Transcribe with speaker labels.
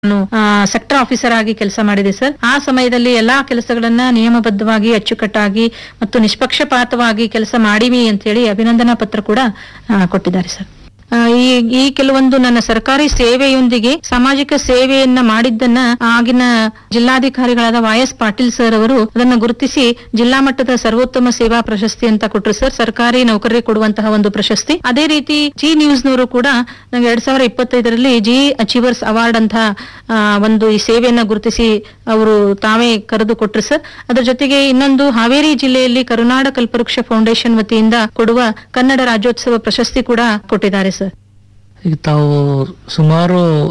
Speaker 1: ನಾನು sector officer ಆಗಿ ಕೆಲಸ ಮಾಡಿದೆ ಸರ್ ಆ ಸಮಯದಲ್ಲಿ ಎಲ್ಲಾ ಕೆಲಸಗಳನ್ನ ನಿಯಮಬದ್ಧವಾಗಿ ಅಚ್ಚುಕಟ್ಟಾಗಿ ಮತ್ತು ನಿಷ್ಪಕ್ಷಪಾತವಾಗಿ ಕೆಲಸ ಮಾಡಿವಿ ಅಂತ ಹೇಳಿ ಅಭಿನಂದನಾ ಪತ್ರ ಕೂಡ ಆ, ಕೊಟ್ಟಿದ್ದಾರೆ ಸರ್ ಆ, ಈ ಈ ಕೆಲವೊಂದು ನನ್ನ ಸರ್ಕಾರಿ ಸೇವೆಯೊಂದಿಗೆ ಸಾಮಾಜಿಕ ಸೇವೆಯನ್ನ ಮಾಡಿದ್ದನ್ನ ಆಗಿನ ಜಿಲ್ಲಾಧಿಕಾರಿಗಳಾದ ವೈ ಎಸ್ ಪಾಟೀಲ್ ಸರ್ ಅವರು ಅದನ್ನ ಗುರುತಿಸಿ ಜಿಲ್ಲಾ ಮಟ್ಟದ ಸರ್ವೋತ್ತಮ ಸೇವಾ ಪ್ರಶಸ್ತಿ ಅಂತ ಕೊಟ್ಟರು ಸರ್ ಸರ್ಕಾರಿ ನೌಕರರಿಗೆ ಕೊಡುವಂತಹ ಒಂದು ಪ್ರಶಸ್ತಿ ಅದೇ ರೀತಿ ಜಿ ನ್ಯೂಸ್ ನವರು ಕೂಡ ನಂಗೆ ಎರಡ್ ಸಾವಿರದ ಇಪ್ಪತ್ತೈದರಲ್ಲಿ ಜಿ ಅಚೀವರ್ಸ್ ಅವಾರ್ಡ್ ಅಂತ ಆ, ಒಂದು ಈ ಸೇವೆಯನ್ನ ಗುರುತಿಸಿ ಅವರು ತಾವೇ ಕರೆದು ಕೊಟ್ರು ಸರ್ ಅದರ ಜೊತೆಗೆ ಇನ್ನೊಂದು ಹಾವೇರಿ ಜಿಲ್ಲೆಯಲ್ಲಿ ಕರುನಾಡ ಕಲ್ಪವೃಕ್ಷ ಫೌಂಡೇಶನ್ ವತಿಯಿಂದ ಕೊಡುವ ಕನ್ನಡ ರಾಜ್ಯೋತ್ಸವ ಪ್ರಶಸ್ತಿ ಕೂಡ ಕೊಟ್ಟಿದ್ದಾರೆ ಸರ್
Speaker 2: ಈಗ ತಾವು ಸುಮಾರು